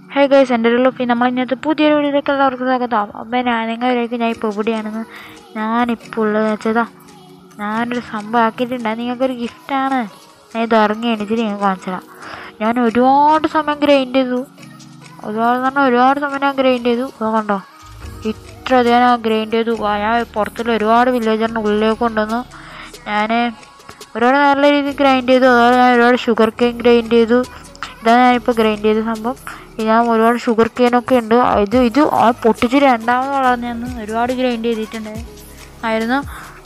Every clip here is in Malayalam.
ഹേ ഗൈസ് എൻ്റെ ഒരു ലുപ്പി നമ്മൾ ഇന്നത്തെ പുതിയൊരു വീഡിയോയിലേക്ക് എല്ലാവർക്കും സ്വാഗതം അപ്പം ഞാൻ നിങ്ങളിലേക്ക് ഞാൻ ഇപ്പോൾ എവിടെയാണെന്ന് ഞാനിപ്പോൾ ഉള്ളത് വെച്ചതാ ഞാനൊരു സംഭവം ആക്കിയിട്ടുണ്ട് അത് നിങ്ങൾക്കൊരു ഗിഫ്റ്റാണ് ഞാൻ ഇത് ഇറങ്ങി എണീച്ചിട്ട് ഞാൻ കാണിച്ചതാ ഞാൻ ഒരുപാട് സമയം ഗ്രൈൻഡ് ചെയ്തു ഒരുപാട് പറഞ്ഞാൽ ഒരുപാട് സമയം ഞാൻ ഗ്രൈൻഡ് ചെയ്തു അത് കണ്ടോ ഇത്ര അധികം ഞാൻ ഗ്രൈൻഡ് ചെയ്തു ആ, ഞാൻ പുറത്തുള്ള ഒരുപാട് വില്ലേജറിൻ്റെ ഉള്ളിലേക്ക് കൊണ്ടുവന്നു ഞാൻ ഒരുപാട് നല്ല രീതിയിൽ ഗ്രൈൻഡ് ചെയ്തു അതുപോലെ ഞാൻ ഒരുപാട് ഷുഗർ കെയിൻ ഗ്രൈൻഡ് ചെയ്തു ഇതാണ് ഞാനിപ്പോൾ ഗ്രൈൻഡ് ചെയ്ത സംഭവം ഇത് ഞാൻ ഒരുപാട് ഷുഗർ കെയിനൊക്കെ ഉണ്ട് ഇത് ഇത് ആ പൊട്ടിച്ച് രണ്ടാമത് വളർന്നു ഒരുപാട് ഗ്രൈൻഡ് ചെയ്തിട്ടുണ്ട് ആയിരുന്നു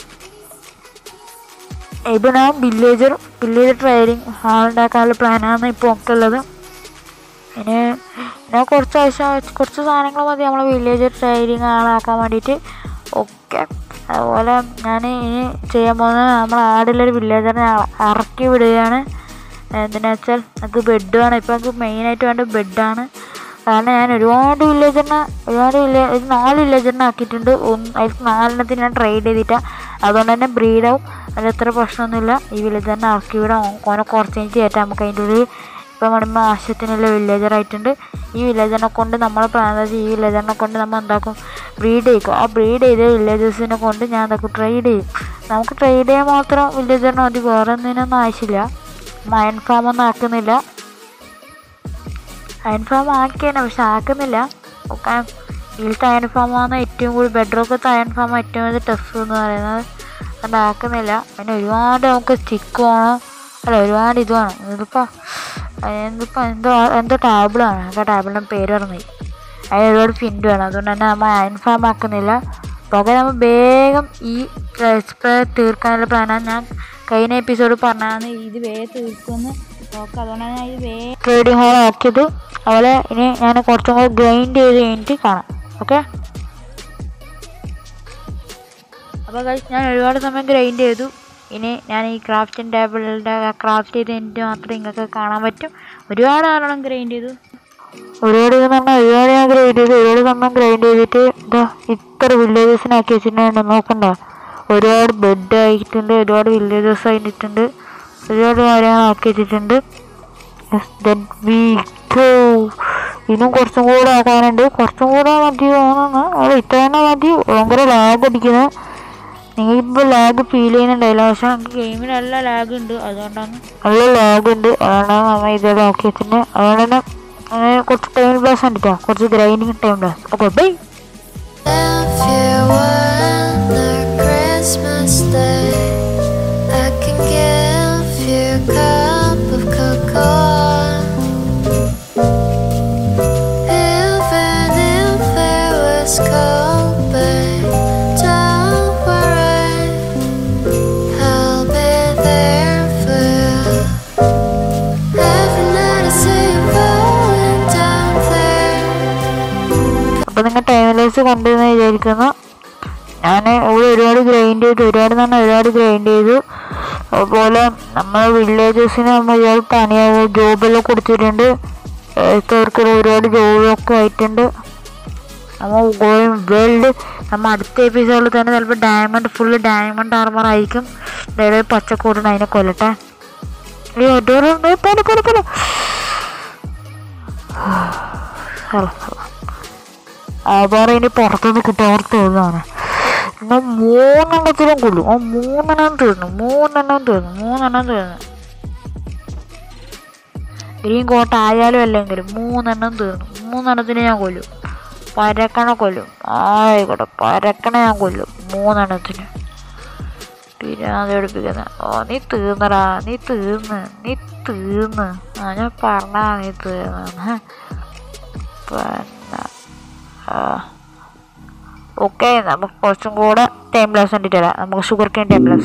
ഇത് ഞാൻ വില്ലേജർ വില്ലേജർ ട്രെയിനിങ് ഹാളുണ്ടാക്കാനുള്ള പ്ലാനാണ് ഇപ്പോൾ ഒക്കെ ഉള്ളത് ഇനി ഞാൻ കുറച്ച് ആവശ്യം കുറച്ച് സാധനങ്ങൾ മതി നമ്മളെ വില്ലേജ് ട്രെയിനിങ് ആളാക്കാൻ വേണ്ടിയിട്ട് ഒക്കെ അതുപോലെ ഞാൻ ഇനി ചെയ്യാൻ പോകുന്നത് നമ്മളെ ആടുള്ളൊരു വില്ലേജറിനെ ഇറക്കി വിടുകയാണ് എന്തിനാ വെച്ചാൽ നമുക്ക് ബെഡാണ് ഇപ്പോൾ നമുക്ക് മെയിനായിട്ട് വേണ്ട ബെഡാണ് കാരണം ഞാൻ ഒരുപാട് വില്ലേജറിനെ ഒരുപാട് വില്ലേജ് ഒരു നാല് വില്ലേജറിനെ ആക്കിയിട്ടുണ്ട് ഒന്ന് അതിൽ നാലെണ്ണത്തിന് ഞാൻ ട്രേഡ് ചെയ്തിട്ടാണ് അതുകൊണ്ട് തന്നെ ബ്രീഡാവും അതിൽ അത്ര പ്രശ്നമൊന്നുമില്ല ഈ വില്ലേജറിനെ ഇറക്കി വിടാം ഓനെ കുറച്ച് കഴിഞ്ഞ് കയറ്റാം നമുക്ക് അതിൻ്റെ ഉള്ളിൽ ഇപ്പം പറയുമ്പോൾ ആവശ്യത്തിനുള്ള വില്ലേജർ ആയിട്ടുണ്ട് ഈ വില്ലേജറിനെ കൊണ്ട് നമ്മൾ പ്ലാൻ വെച്ചാൽ ഈ വില്ലേജറിനെ കൊണ്ട് നമ്മൾ എന്താക്കും ബ്രീഡ് ചെയ്യിക്കും ആ ബ്രീഡ് ചെയ്ത വില്ലേജേഴ്സിനെ കൊണ്ട് ഞാൻ എന്താക്കും ട്രേഡ് ചെയ്യും നമുക്ക് ട്രേഡ് ചെയ്യാൻ മാത്രം വില്ലേജറിന് മതി വേറെ ഒന്നിനൊന്നും ആവശ്യമില്ല അയൺ ഫാം ഒന്നും ആക്കുന്നില്ല അയൺ ഫാം ആക്കിയാണ് പക്ഷെ ആക്കുന്നില്ല ഒക്കെ ഇതിലത്തെ അയൺ ഫാമാണ് ഏറ്റവും കൂടുതൽ ബെഡ്റോക്കത്തെ അയൺ ഫാം ഏറ്റവും കൂടുതൽ ടഫ് എന്ന് പറയുന്നത് അത് ആക്കുന്നില്ല പിന്നെ ഒരുപാട് നമുക്ക് സ്റ്റിക്ക് വേണം അല്ല ഒരുപാട് ഇത് വേണം ഇതിപ്പോൾ എന്തിപ്പോൾ എന്തോ എന്തോ ടാബിളാണ് ആ ടാബിളിൻ്റെ പേര് പറഞ്ഞു അതിന് ഒരുപാട് ഫിൻഡ് വേണം അതുകൊണ്ട് തന്നെ നമ്മൾ അയൺ ഫാം ആക്കുന്നില്ല പകരം നമ്മൾ വേഗം ഈ സ്പ്രേ തീർക്കാനുള്ള പ്ലാനാണ് ഞാൻ കഴിഞ്ഞ എപ്പിസോഡ് പറഞ്ഞാണ് ഇത് വേഗം തീർക്കുമെന്ന് ഓക്കെ അതുകൊണ്ടാണ് ഞാൻ ഇത് വേഗം ട്രേഡിംഗ് ഹാൾ ആക്കിയത് അതുപോലെ ഇനി ഞാൻ കുറച്ചും കൂടി ഗ്രൈൻഡ് ചെയ്ത് കഴിഞ്ഞിട്ട് കാണാം ഓക്കെ അപ്പോൾ guys, ഞാൻ ഒരുപാട് സമയം ഗ്രൈൻഡ് ചെയ്തു ഇനി ഞാൻ ഈ ക്രാഫ്റ്റിംഗ് ടേബിളിൻ്റെ ക്രാഫ്റ്റ് ചെയ്ത് എനിക്ക് മാത്രമേ നിങ്ങൾക്ക് കാണാൻ പറ്റും ഒരുപാട് നല്ലോണം ഗ്രൈൻഡ് ചെയ്തു ഒരുപാട് ഇത് പറഞ്ഞാൽ ഒരുപാട് ഞാൻ ഗ്രൈൻഡ് ചെയ്തു ഒരുപാട് സമയം ഗ്രൈൻഡ് ചെയ്തിട്ട് ഇതാ ഇത്ര വില്ലേജസിനാക്കി വെച്ചിട്ടുണ്ട് നോക്കണ്ട ഒരുപാട് ബെഡ് ആയിട്ടുണ്ട് ഒരുപാട് വില്ലേജസ് ആയിട്ടുണ്ട് ഒരുപാട് കാര്യങ്ങൾ ആക്കി വെച്ചിട്ടുണ്ട് Yes, then we go. ഇനിയും കുറച്ചും കൂടെ ആക്കാനുണ്ട് കുറച്ചും കൂടെ മതി തോന്നുന്നു അത് ഇത്ര തന്നെ മതി ഭയങ്കര ലാഗ് അടിക്കുന്നത് നിങ്ങൾക്കിപ്പോൾ ലാഗ് ഫീൽ ചെയ്യുന്നുണ്ടായില്ല പക്ഷെ നമുക്ക് ഗെയിമിൽ നല്ല ലാഗ് ഉണ്ട് അതുകൊണ്ടാണ് നല്ല ലാഗ് ഉണ്ട് അതുകൊണ്ടാണ് നമ്മൾ ഇതേ നോക്കി വെച്ചിട്ട് അതുകൊണ്ട് തന്നെ അങ്ങനെ കുറച്ച് ടൈം പാസ് ഉണ്ട് ട്ടോ. കുറച്ച് grinding time pass okay bye If you were Christmas Day, I can give you a cup of cocoa. Even if it was cold, babe, don't worry, I'll be there for you. Every night I see you falling down there. അപ്പോൾ നിങ്ങൾ ടൈംലെസ് കണ്ടെന്ന് വിചാരിക്കുന്നു ഞാൻ ഇവിടെ ഒരുപാട് ഗ്രൈൻഡ് ചെയ്തു ഒരുപാട് തന്നെ ഒരുപാട് ഗ്രൈൻഡ് ചെയ്തു അതുപോലെ നമ്മളെ വില്ലേജസിന് നമ്മൾ ഒരുപാട് പണിയായ ജോബെല്ലാം കൊടുത്തിട്ടുണ്ട് അവർക്ക് ഒരുപാട് ജോബൊക്കെ ആയിട്ടുണ്ട് നമ്മൾ ഗോയിങ് വേൾഡ് നമ്മൾ അടുത്ത എപ്പിസോഡിൽ തന്നെ ചിലപ്പോൾ ഡയമണ്ട് ഫുള്ള് ഡയമണ്ട് ആർമർ ആയിരിക്കും അതായത് പച്ചക്കൂടുണ്ട് അതിനെ കൊല്ലട്ടെ ഈ ഒറ്റോറുണ്ട് പോലെ പോലെ പോലെ ഹലോ വേറെ ഇനി പുറത്തുനിന്ന് കിട്ടാൻ തീർന്നാണ് എന്നാൽ മൂന്നെണ്ണത്തിലും കൊല്ലും ആ മൂന്നെണ്ണം തീർന്നു മൂന്നെണ്ണം തീർന്നു മൂന്നെണ്ണം തീർന്നു ഗ്രീൻ കോട്ട ആയാലും അല്ലെങ്കിലും മൂന്നെണ്ണം തീർന്നു മൂന്നെണ്ണത്തിന് ഞാൻ കൊല്ലും പരക്കണ കൊല്ലും ആയിക്കോട്ടെ പരക്കണ ഞാൻ കൊല്ലും മൂന്നെണ്ണത്തിന് പിന്നെ അത് എടുപ്പിക്കുന്ന ഓ നീ തീർന്നടാ നീ തീർന്ന് നീ തീർന്ന് ആ ഞാൻ പറഞ്ഞാ നീ തീർന്ന് പിന്നെ ഓക്കെ നമുക്ക് കുറച്ചും കൂടെ ടൈം ഗ്ലാസ് കണ്ടിട്ട് തരാം നമുക്ക് sugar cane time glass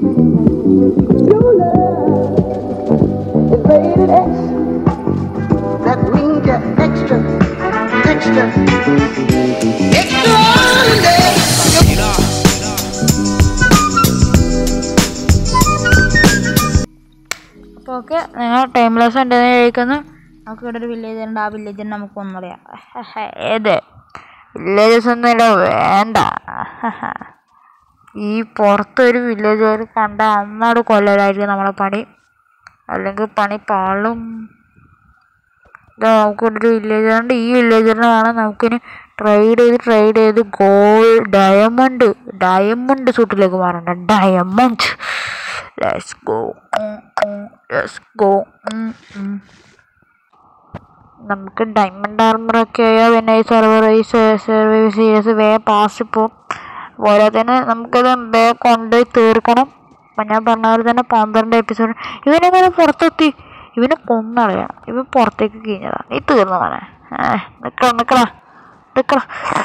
Invaded X. That means you're extra, extra, extraordinary. അപ്പോൾ ഓക്കെ നിങ്ങൾ ടൈം ഗ്ലാസ് ഉണ്ടെന്ന് കഴിക്കുന്നു നമുക്ക് ഇവിടെ ഒരു വില്ലേജ് ഉണ്ട് ആ വില്ലേജിന് നമുക്ക് ഒന്നറിയാം ഏത് വില്ലേജസ് ഒന്നും ഇവിടെ വേണ്ട ഈ പുറത്തൊരു വില്ലേജ് കണ്ട അന്നാട് കൊല്ലലായിരിക്കും നമ്മളെ പണി അല്ലെങ്കിൽ പണി പാളും ഇതാ നമുക്കൊരു വില്ലേജറുണ്ട് ഈ വില്ലേജറിനെ വേണം നമുക്കിനി ട്രേഡ് ചെയ്ത് ട്രേഡ് ചെയ്ത് ഗോൾഡ് ഡയമണ്ട് ഡയമണ്ട് സൂട്ടിലേക്ക് മാറണ്ട diamond let's go let's go നമുക്ക് ഡയമണ്ട് ആർമറൊക്കെ ആയാൽ പിന്നെ ഈ സെർവർ ഈ സർവീസ് സീരീസ് വേഗം പാസ് പോകും അതുപോലെ തന്നെ നമുക്കത് വേഗം കൊണ്ടുപോയി തീർക്കണം അപ്പം ഞാൻ പറഞ്ഞ പോലെ തന്നെ പന്ത്രണ്ട് എപ്പിസോഡ് ഇവനെങ്ങനെ പുറത്തെത്തി ഇവനെ കൊന്നളയണം ഇവൻ പുറത്തേക്ക് കഴിഞ്ഞതാ നീ തീർന്നു മോനെ ഏ നിക്കടാ നിക്കടാ നിക്കടാ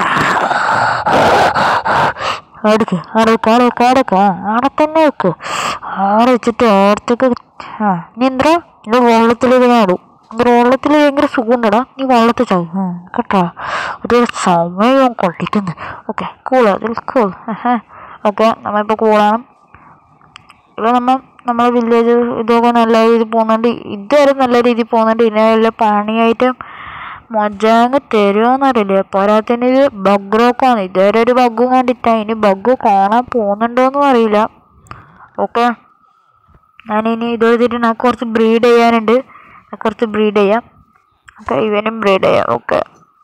അടുക്ക് അടുക്ക് അടുക്ക് അടുക്ക് അവിടെ തന്നെ വെക്ക് ആടെ വെച്ചിട്ട് ഓർത്തേക്ക് ആ നീ എന്താ ഇത് വെള്ളത്തിലേക്ക് നാടും ഇത് വെള്ളത്തിൽ ഭയങ്കര സുഖമുണ്ടടാ നീ വെള്ളത്തിൽ ചാവും കേട്ടോ ഒരു സമയം കൊള്ളിക്കുന്നു ഓക്കെ കൂൾ അതിൽ കൂൾ ഓക്കെ നമ്മളിപ്പോൾ കൂളാണ് ഇപ്പോൾ നമ്മൾ നമ്മളെ വില്ലേജ് ഇതൊക്കെ നല്ല രീതിയിൽ പോകുന്നുണ്ട് ഇതുവരെ നല്ല രീതിയിൽ പോകുന്നുണ്ട് ഇനി വല്ല പണിയായിട്ട് മൊജാങ് തരുമോന്നറിയില്ല പോരാത്തതിന് ഇത് ബഗ് റോക്കാണ് ഇതുവരെ ഒരു ബഗ്ഗും കണ്ടിട്ടാ ഇനി ബഗ് കാണാൻ പോകുന്നുണ്ടോയെന്നും അറിയില്ല ഓക്കെ ഞാനിനി ഇത് എഴുതിയിട്ട് నాకు കുറച്ച് ബ്രീഡ് ചെയ്യാനുണ്ട് నాకు കുറച്ച് ബ്രീഡ് ചെയ്യാം ഓക്കെ ഇവനും ബ്രീഡ് ചെയ്യാം okay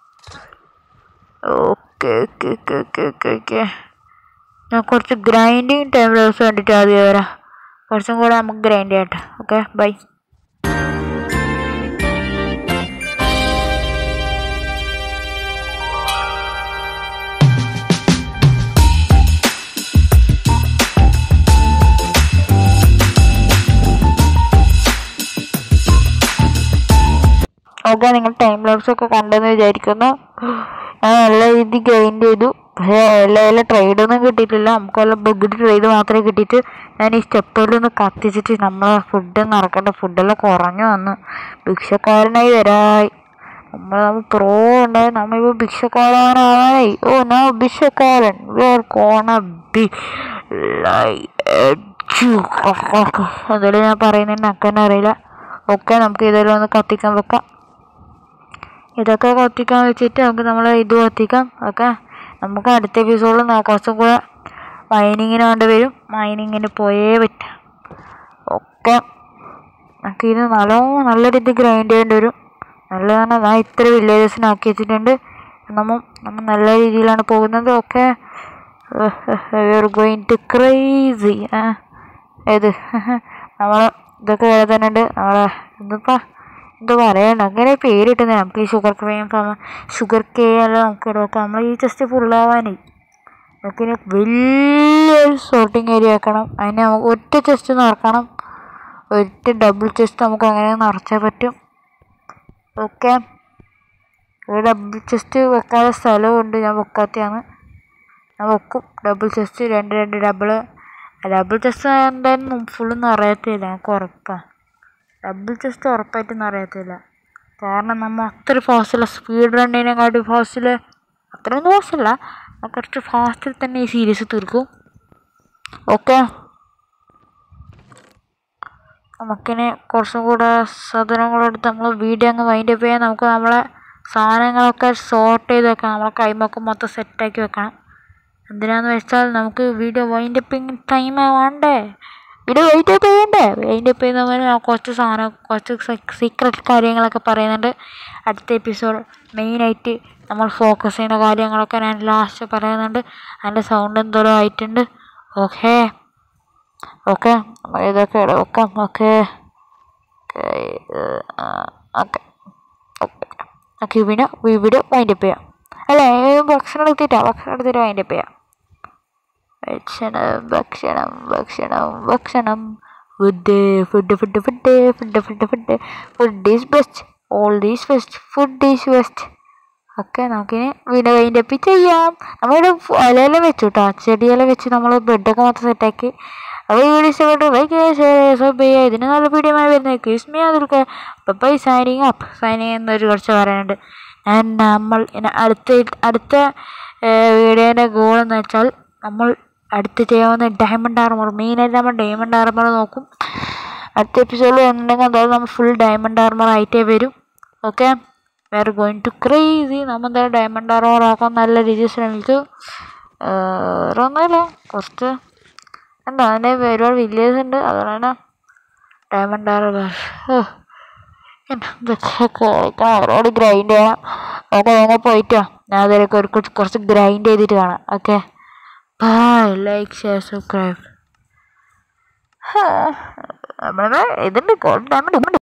okay okay okay okay okay okay ഞാൻ കുറച്ച് ഗ്രൈൻഡിങ് ടൈം ദിവസം വേണ്ടിയിട്ട് ആദ്യം വരാം കുറച്ചും കൂടെ നമുക്ക് ഗ്രൈൻഡ് ചെയ്യട്ടെ ഓക്കെ ബൈ ഓക്കെ നിങ്ങൾ ടൈം ലാപ്സ് ഒക്കെ കണ്ടെന്ന് വിചാരിക്കുന്നു ഞാൻ നല്ല രീതിയിൽ ഗ്രൈൻഡ് ചെയ്തു പക്ഷേ എല്ലാ എല്ലാ ട്രേഡൊന്നും കിട്ടിയിട്ടില്ല നമുക്ക് വല്ല ബഗ്ഡ് ട്രേഡ് മാത്രമേ കിട്ടിയിട്ട് ഞാൻ ഈ സ്റ്റെപ്പുകളിലൊന്ന് കത്തിച്ചിട്ട് നമ്മളെ ഫുഡ് നിറക്കേണ്ട ഫുഡെല്ലാം കുറഞ്ഞു വന്നു ഭിക്ഷക്കാരനായി വരായി നമ്മൾ നമ്മൾ പ്രോ ഉണ്ടായി നമ്മളിപ്പോൾ ഭിക്ഷക്കാരനാവാനായി ഓ നോ ഭിക്ഷക്കാരൻ we are gonna be lie എന്തായാലും ഞാൻ പറയുന്നതിന് അക്കന്നെ അറിയില്ല ഓക്കെ നമുക്ക് ഇതെല്ലാം ഒന്ന് കത്തിക്കാൻ വെക്കാം ഇതൊക്കെ കത്തിക്കാൻ വെച്ചിട്ട് നമുക്ക് നമ്മൾ ഇത് കത്തിക്കാം ഓക്കെ നമുക്ക് അടുത്ത എപ്പിസോഡിൽ കുറച്ചും കൂടെ മൈനിങ്ങിന് വേണ്ടി വരും മൈനിങ്ങിന് പോയേ പറ്റും ഓക്കെ നമുക്ക് ഇത് നല്ലോണം നല്ല രീതിയിൽ ഗ്രൈൻഡ് ചെയ്യേണ്ടി വരും നല്ലതാണ് ഞാൻ ഇത്ര വില്ലേജസിന് ആക്കി വെച്ചിട്ടുണ്ട് നമ്മൾ നമ്മൾ നല്ല രീതിയിലാണ് പോകുന്നത് okay we are going to crazy ഏത് നമ്മൾ ഇതൊക്കെ എഴുതാനുണ്ട് നമ്മളെ എന്തിപ്പാ എന്താ പറയണ്ട അങ്ങനെ പേരിട്ടുന്നത് നമുക്ക് ഈ ഷുഗർ ക്രെയിൻ ഷുഗർ കേ എല്ലാം നമുക്ക് ഇടക്കാം നമ്മൾ ഈ ജസ്റ്റ് ഫുള്ളാവാനേ നമുക്കിനി വലിയൊരു സോർട്ടിങ് ഏരിയ ആക്കണം അതിന് നമുക്ക് ഒറ്റ ചെസ്റ്റ് നിറക്കണം ഒറ്റ ഡബിൾ ചെസ്റ്റ് നമുക്ക് അങ്ങനെ നിറച്ചേ പറ്റും ഓക്കെ ഒരു ഡബിൾ ചെസ്റ്റ് വെക്കാനുള്ള സ്ഥലമുണ്ട് ഞാൻ വെക്കാത്തതാണ് ഞാൻ വെക്കും ഡബിൾ ചെസ്റ്റ് രണ്ട് രണ്ട് ഡബിള് ഡബിൾ ചെസ്റ്റ് എന്തായാലും ഫുള്ള് നിറയത്തില്ല എനിക്ക് ഉറപ്പാണ് ഡബിൾ ചെസ്റ്റ് ഉറപ്പായിട്ടും നിറയത്തില്ല കാരണം നമ്മൾ അത്ര ഫാസ്റ്റല്ല സ്പീഡ് റണ്ണിനെക്കാട്ടി ഫാസ്റ്റിൽ അത്രയൊന്നും ഫാസ്റ്റല്ല കുറച്ച് ഫാസ്റ്റിൽ തന്നെ ഈ സീരീസ് തീർക്കും ഓക്കെ നമുക്കിനി കുറച്ചും കൂടെ സാധനങ്ങളെടുത്ത് നമ്മൾ വീഡിയോ അങ്ങ് വൈൻഡ് അപ്പ് ചെയ്യാൻ നമുക്ക് നമ്മളെ സാധനങ്ങളൊക്കെ സോർട്ട് ചെയ്ത് വെക്കണം നമ്മളെ കൈമൊക്കെ മൊത്തം സെറ്റാക്കി വെക്കണം എന്തിനാന്ന് വെച്ചാൽ നമുക്ക് വീഡിയോ വൈൻഡ് അപ്പിങ് ടൈം വേണ്ടേ വീഡിയോ വൈൻഡ് അപ്പ് ചെയ്യണ്ടേ വൈൻഡ് അപ്പ് ചെയ്യുന്ന പോലെ ഞാൻ കുറച്ച് സാധനം കുറച്ച് സീക്രട്ട് കാര്യങ്ങളൊക്കെ പറയുന്നുണ്ട് അടുത്ത എപ്പിസോഡ് മെയിനായിട്ട് നമ്മൾ ഫോക്കസ് ചെയ്യുന്ന കാര്യങ്ങളൊക്കെ ഞാൻ ലാസ്റ്റ് പറയുന്നുണ്ട് അതിൻ്റെ സൗണ്ട് എന്തോരം ആയിട്ടുണ്ട് ഓക്കേ ഓക്കെ ഇതൊക്കെ ഇവിടെ വെക്കാം ഓക്കെ ഓക്കെ ഓക്കെ ഓക്കെ പിന്നെ വീഡിയോ വൈൻഡ് അപ്പ് ചെയ്യാം അല്ലേ ഭക്ഷണം എടുത്തിട്ടാ ഭക്ഷണം എടുത്തിട്ട് വൈൻഡ് അപ്പ് ചെയ്യാം ഭക്ഷണം ഭക്ഷണം ഭക്ഷണം ഭക്ഷണം food food food food food food food food is best all is best food is best ഒക്കെ നമുക്കിനി വീണ്ടും വൈൻഡ് അപ്പ് ചെയ്യാം നമ്മളിവിടെ ഇലയെല്ലാം വെച്ചു കേട്ടോ ചെടിയെല്ലാം വെച്ച് നമ്മൾ ബെഡൊക്കെ മൊത്തം സെറ്റാക്കി അപ്പോൾ ഈ വീഡിയോ ഇഷ്ടപ്പെട്ടു ലൈക്ക് ചെയ്യുക ഷെയർ ചെയ്യുക സബ് ചെയ്യുക ഇതിന് നല്ല വീഡിയോ വരുന്നത് ക്രിസ്മി അതിൽക്ക് ബൈ സൈനിങ് അപ്പ് സൈനിങ് എന്നൊരു കുറച്ച് പറയാനുണ്ട് ഞാൻ നമ്മൾ ഇനി അടുത്ത അടുത്ത വീഡിയോൻ്റെ ഗോൾ എന്ന് വെച്ചാൽ നമ്മൾ അടുത്ത് ചെയ്യാവുന്ന ഡയമണ്ട് ആർമർ മെയിനായിട്ട് നമ്മൾ ഡയമണ്ട് ആർമർ നോക്കും അടുത്ത എപ്പിസോഡിൽ വന്നിട്ടുണ്ടെങ്കിൽ എന്തായാലും നമ്മൾ ഫുൾ ഡയമണ്ട് ആർമർ ആയിട്ടേ വരും okay we are going to crazy നമ്മൾ എന്തായാലും ഡയമണ്ട് ആർമർ ആക്കാൻ നല്ല രീതിയിൽ ശ്രമിക്കും വേറെ ഒന്നുമില്ല കുറച്ച് എന്താ അതിൻ്റെ ഒരുപാട് വില്ലേജ് ഉണ്ട് അതുകൊണ്ടാണ് ഡയമണ്ട് ആർമർ ഇതൊക്കെ കഴിക്കണം ഒരുപാട് ഗ്രൈൻഡ് ചെയ്യണം ഓക്കെ ഞങ്ങൾ പോയിട്ടോ ഞാൻ അതിലേക്ക് ഒരു കുറച്ച് കുറച്ച് ഗ്രൈൻഡ് ചെയ്തിട്ട് കാണാം okay bye like share subscribe നമ്മളെ ഇതുണ്ട് ഡയമണ്ട്